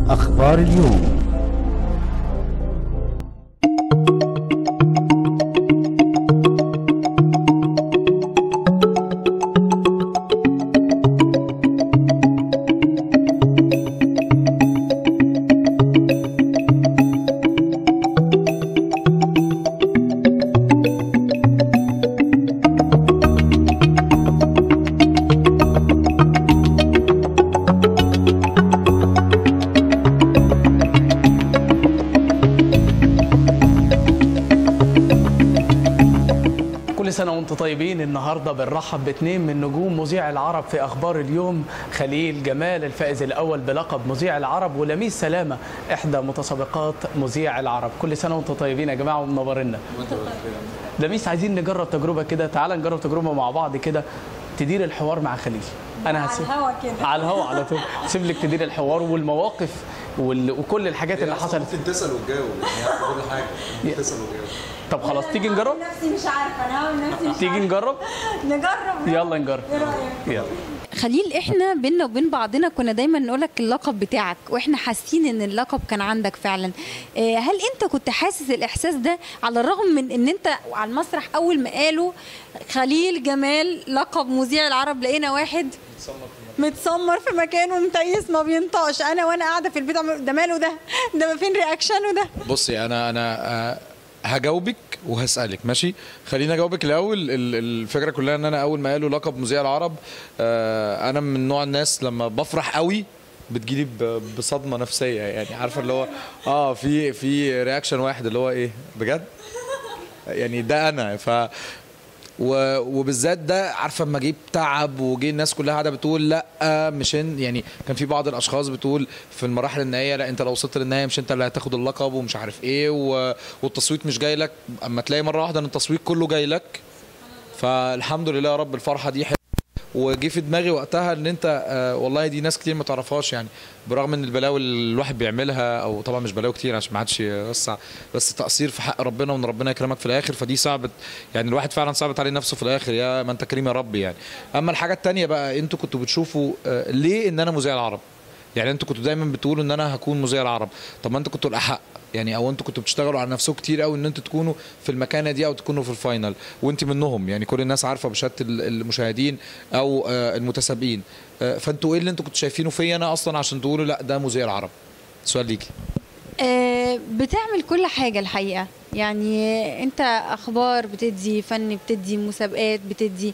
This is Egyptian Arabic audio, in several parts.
أخبار اليوم كل سنة وانتم طيبين النهاردة بنرحب باثنين من نجوم مذيع العرب في أخبار اليوم خليل جمال الفائز الأول بلقب مذيع العرب ولميس سلامة إحدى متسابقات مذيع العرب كل سنة وانتم طيبين يا جماعة ومنورنا لميس عايزين نجرب تجربة كده تعال نجرب تجربة مع بعض كده تدير الحوار مع خليل أنا على هسيب الهوا كده على الهوا على طول سيب لك تدير الحوار والمواقف وال... وكل الحاجات اللي حصلت ممكن تسال وتجاوب يعني عارف كل حاجه ممكن تسال وتجاوب طب خلاص تيجي أنا نجرب هعمل نفسي مش عارفه انا هعمل نفسي مش تيجي عارفة. نجرب نجرب يلا نجرب ايه رايك يلا خليل احنا بينا وبين بعضنا كنا دايما نقولك اللقب بتاعك واحنا حاسين ان اللقب كان عندك فعلا آه، هل انت كنت حاسس الاحساس ده على الرغم من ان انت على المسرح اول ما قالوا خليل جمال لقب مذيع العرب لقينا واحد متسمر في مكانه متيس ما بينطقش انا وانا قاعده في البيت عمال- ده ماله ده ده فين رياكشنه ده بصي انا انا آه، هجاوبك وهسالك ماشي خليني اجاوبك الاول ال- الفكره كلها ان انا اول ما قالوا لقب مذيع العرب آه، انا من نوع الناس لما بفرح قوي بتجيلي ب- بصدمه نفسيه يعني عارفه اللي هو اه في في رياكشن واحد اللي هو ايه بجد يعني ده انا ف و- وبالذات ده عارفه اما جه تعب وجه الناس كلها قاعده بتقول لا مش ان يعني كان في بعض الاشخاص بتقول في المراحل النهائيه لا انت لو وصلت للنهايه مش انت اللي هتاخد اللقب ومش عارف ايه و... والتصويت مش جاي لك اما تلاقي مره واحده ان التصويت كله جاي لك فالحمد لله يا رب الفرحه دي حلوة. وجه في دماغي وقتها ان انت آه والله دي ناس كتير ما تعرفهاش يعني برغم ان البلاوي اللي الواحد بيعملها او طبعا مش بلاوي كتير عشان ما حدش يوسع بس تقصير في حق ربنا وان ربنا يكرمك في الاخر فدي صعبت يعني الواحد فعلا صعبت عليه نفسه في الاخر يا ما انت كريم يا رب يعني اما الحاجه التانية بقى انتوا كنتوا بتشوفوا آه ليه ان انا مذيع العرب يعني انتوا كنتوا دايما بتقولوا ان انا هكون مذيع العرب طب ما انتوا كنتوا الاحق يعني او انتوا كنتوا بتشتغلوا على نفسكم كتير قوي ان انتوا تكونوا في المكانه دي او تكونوا في الفاينل وانت منهم يعني كل الناس عارفه بشهاده ال- المشاهدين او آه، المتسابقين آه، فانتوا ايه اللي انتوا كنتوا شايفينه فيا انا اصلا عشان تقولوا لا ده مذيع العرب سؤال ليكي آه، بتعمل كل حاجة الحقيقة يعني انت اخبار بتدي فن بتدي مسابقات بتدي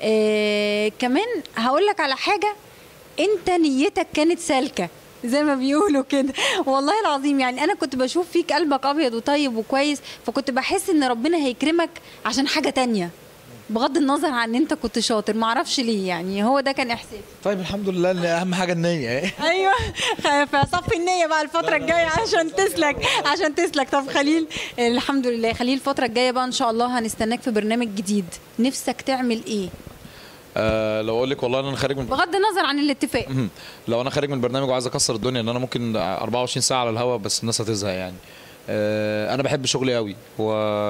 آه كمان هقول لك على حاجة انت نيتك كانت سالكة زي ما بيقولوا كده والله العظيم يعني انا كنت بشوف فيك قلبك ابيض وطيب وكويس فكنت بحس ان ربنا هيكرمك عشان حاجة تانية بغض النظر عن ان انت كنت شاطر معرفش ليه يعني هو ده كان احساسي طيب الحمد لله ان اهم حاجه النيه ايوه فصفي النيه بقى الفتره الجايه عشان تسلك عشان تسلك طب خليل الحمد لله خليل الفتره الجايه بقى ان شاء الله هنستناك في برنامج جديد نفسك تعمل ايه آه لو اقول لك والله انا خارج من بغض النظر عن الاتفاق مهم. لو انا خارج من البرنامج وعايز اكسر الدنيا ان انا ممكن 24 ساعه على الهوا بس الناس هتزهق يعني آه، انا بحب شغلي قوي و...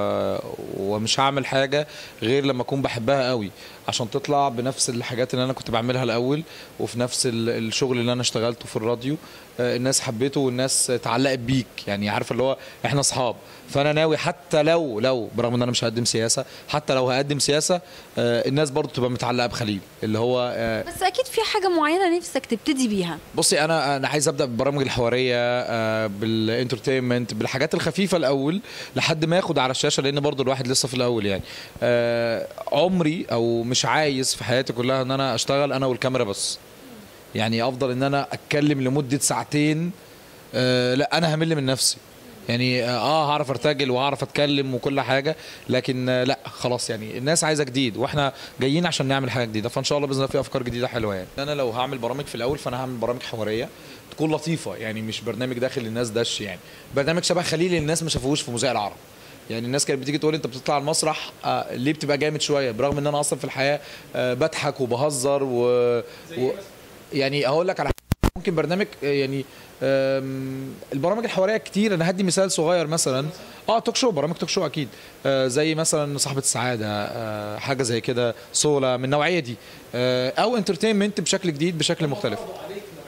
ومش هعمل حاجه غير لما اكون بحبها قوي عشان تطلع بنفس الحاجات اللي انا كنت بعملها الاول وفي نفس ال- الشغل اللي انا اشتغلته في الراديو آه، الناس حبيته والناس اتعلقت بيك يعني عارفه اللي هو احنا اصحاب فانا ناوي حتى لو لو برغم ان انا مش هقدم سياسه حتى لو هقدم سياسه آه، الناس برضو تبقى متعلقه بخليل اللي هو آه، بس اكيد في حاجه معينه نفسك تبتدي بيها بصي انا انا عايز ابدا بالبرامج الحواريه آه، بالانترتينمنت بالحاجات الخفيفه الاول لحد ما ياخد على الشاشه لان برضو الواحد لسه في الاول يعني آه، عمري او مش عايز في حياتي كلها ان انا اشتغل انا والكاميرا بس يعني افضل ان انا اتكلم لمده ساعتين آه، لا انا همل من نفسي يعني اه هعرف ارتجل وهعرف اتكلم وكل حاجه لكن آه، لا خلاص يعني الناس عايزه جديد واحنا جايين عشان نعمل حاجه جديده فان شاء الله باذن الله في افكار جديده حلوه يعني انا لو هعمل برامج في الاول فانا هعمل برامج حواريه تكون لطيفه يعني مش برنامج داخل الناس دش يعني برنامج شبه خليل اللي الناس ما شافوهوش في مذيع العرب يعني الناس كانت بتيجي تقول انت بتطلع على المسرح آه ليه بتبقى جامد شويه برغم ان انا اصلا في الحياه آه بضحك وبهزر و, و... يعني هقول لك على حاجة. ممكن برنامج آه، يعني آم، البرامج الحواريه كتير انا هدي مثال صغير مثلا اه توك شو برامج توك شو اكيد آه زي مثلا صاحبه السعاده آه حاجه زي كده صولا من النوعيه دي آه او انترتينمنت بشكل جديد بشكل مختلف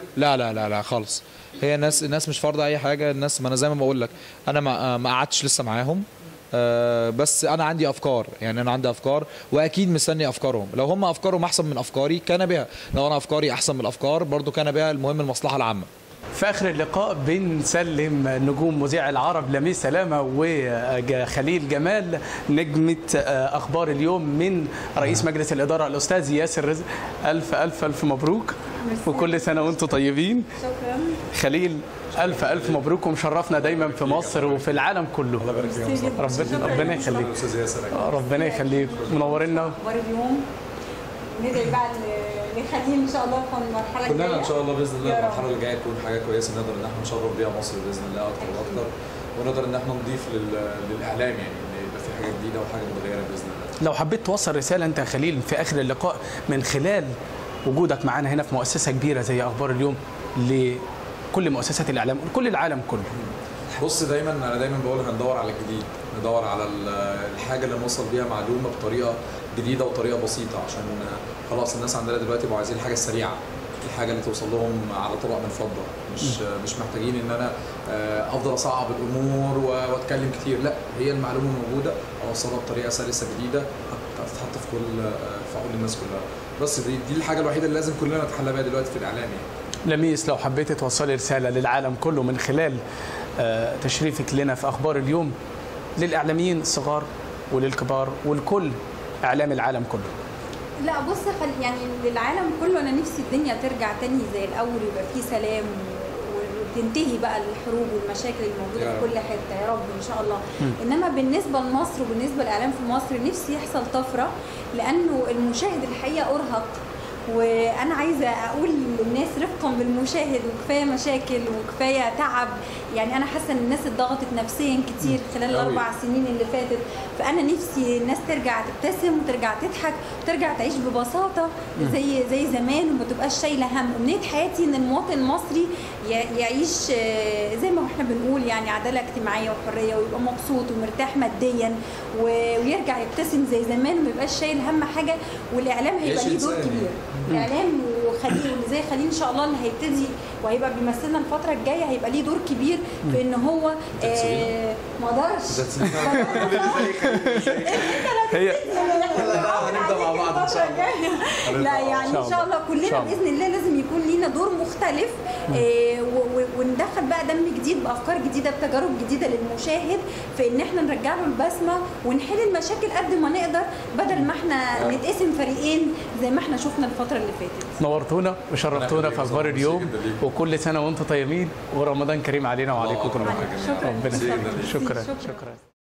لا لا لا لا خالص هي الناس الناس مش فارضه اي حاجه الناس ما انا زي ما بقول لك انا ما ما قعدتش لسه معاهم آه، بس انا عندي افكار يعني انا عندي افكار واكيد مستني افكارهم لو هم افكارهم احسن من افكاري كان بها لو انا افكاري احسن من الافكار برضو كان بها المهم المصلحه العامه في اخر اللقاء بنسلم نجوم مذيع العرب لميس سلامه وخليل جمال نجمه اخبار اليوم من رئيس مجلس الاداره الاستاذ ياسر رزق الف الف الف مبروك وكل سنه وانتم طيبين شكرا خليل الف الف مبروك ومشرفنا دايما في مصر وفي العالم كله ربنا ربنا يخليك آه، ربنا يخليك منورنا اخبار اليوم ندعي بقى ل- لخليل ان شاء الله في المرحله الجايه كلنا ان شاء الله باذن الله يا رب. المرحله اللي جايه تكون حاجه كويسه نقدر ان احنا نشرف بيها مصر باذن الله اكتر واكتر ونقدر ان احنا نضيف لل- للاعلام يعني ان يبقى في حاجه جديده وحاجه متغيره باذن الله لو حبيت توصل رساله انت يا خليل في اخر اللقاء من خلال وجودك معانا هنا في مؤسسه كبيره زي اخبار اليوم لكل مؤسسات الاعلام ولكل العالم كله بص دايما انا دايما بقول هندور على الجديد ندور على ال- الحاجه اللي نوصل بيها معلومه بطريقه جديده وطريقه بسيطه عشان خلاص الناس عندنا دلوقتي بقوا عايزين الحاجه السريعه الحاجه اللي توصل لهم على طبق من فضه مش مش محتاجين ان انا آه، افضل اصعب الامور و- واتكلم كتير لا هي المعلومه موجوده اوصلها بطريقه سلسه جديده هتتحط في كل في عقول الناس كلها بس دي دي الحاجه الوحيده اللي لازم كلنا نتحلى بيها دلوقتي في الاعلام يعني لميس لو حبيت توصلي رساله للعالم كله من خلال آه، تشريفك لنا في اخبار اليوم للاعلاميين الصغار وللكبار ولكل اعلام العالم كله لا بص خل... يعني للعالم كله انا نفسي الدنيا ترجع تاني زي الاول ويبقى فيه سلام و- وتنتهي بقى الحروب والمشاكل الموجوده يا في رب. كل حته يا رب ان شاء الله انما بالنسبه لمصر وبالنسبه للاعلام في مصر نفسي يحصل طفره لانه المشاهد الحقيقه ارهق وانا عايزه اقول للناس رفقا بالمشاهد وكفايه مشاكل وكفايه تعب يعني انا حاسه ان الناس اتضغطت نفسيا كتير خلال أوي. الاربع سنين اللي فاتت فانا نفسي الناس ترجع تبتسم وترجع تضحك وترجع تعيش ببساطه زي زي زمان وما تبقاش شايله هم امنيه حياتي ان المواطن المصري ي- يعيش آه، زي ما احنا بنقول يعني عداله اجتماعيه وحريه ويبقى مبسوط ومرتاح ماديا و- ويرجع يبتسم زي زمان وما يبقاش شايل هم حاجه والاعلام هيبقى يعيش ليه دور إنسان يعني. كبير الاعلام وخليل واللي زي خليل ان شاء الله اللي هيبتدي وهيبقى بيمثلنا الفتره الجايه هيبقى ليه دور كبير في ان هو آه ما اقدرش هي هنبدا مع بعض ان شاء الله لا يعني إن شاء ان شاء الله الله. كلنا إن شاء الله. باذن الله لازم يكون لينا دور مختلف آه و- و- وندخل بقى دم جديد بافكار جديده بتجارب جديده للمشاهد في ان احنا نرجع له البسمه ونحل المشاكل قد ما نقدر بدل ما احنا نتقسم فريقين زي ما احنا شفنا الفتره اللي فاتت نورتونا وشرفتونا في اخبار اليوم جدا ليك. وكل سنه وانتم طيبين ورمضان كريم علينا وعليكم الله أكبر. كلكم شكرا ربنا شكرا يخليك. شكرا شكرا. شكرا